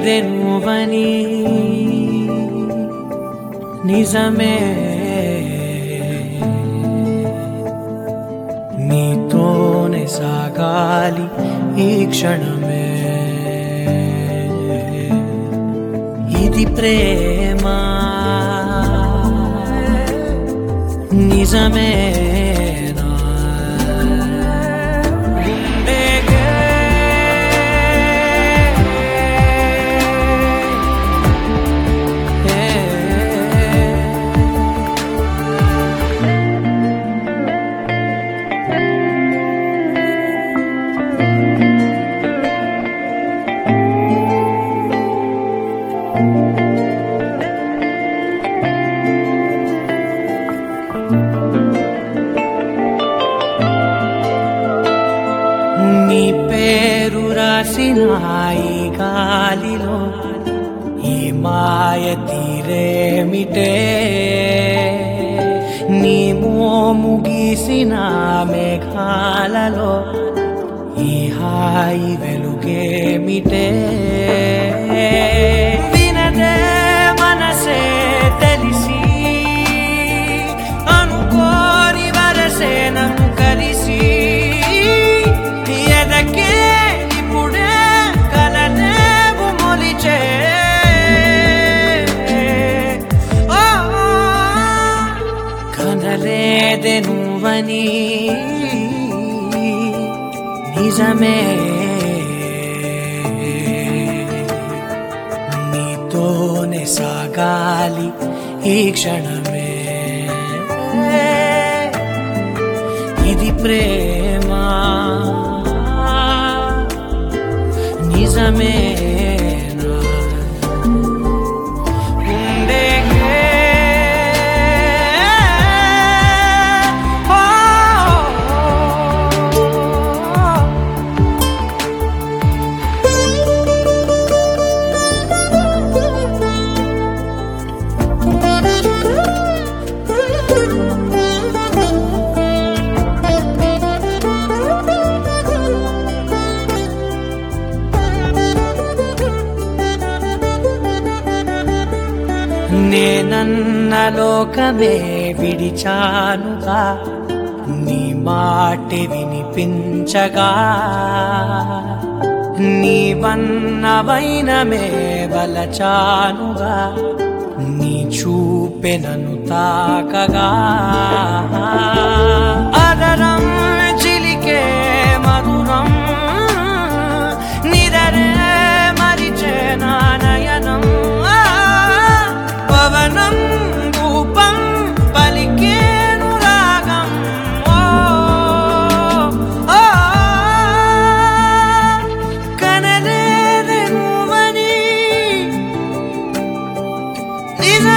కనలేదెనువని నిజమే నీతోనే సాగాలి ఈ క్షణమే ఇది ప్రేమ నిజమేనా గుండెకే నీ పేరు రాసిన ఈ గాలిలో ఈ మాయ తీరేమిటే నీ మోము గీసిన మేఘాలలో ఈ హాయి వెలుగేమిటే వినదే మనసే తెలిసి అనుకోని వరసే నన్ను కలిసి ఎదకే ఇప్పుడే కలనేవు మొలిచే ఓ, కనలేదే నువ్వని నిజమే నీతోనే సాగాలి ఈ క్షణమే ఇది ప్రేమ నిజమేనా గుండెకే ఓ, నేనన్న లోకమే విడిచానుగా నీ మాట వినిపించగా నీవన్నవైనమే బలచానుగా నీ చూపెనను తాకగా అదరం చిలికే మధురం నిదరే మరిచే నానయనం ఆ, పవనం రూపం పలికేను రాగం ఓ, ఓ, కనలేదే నువ్వని నిజ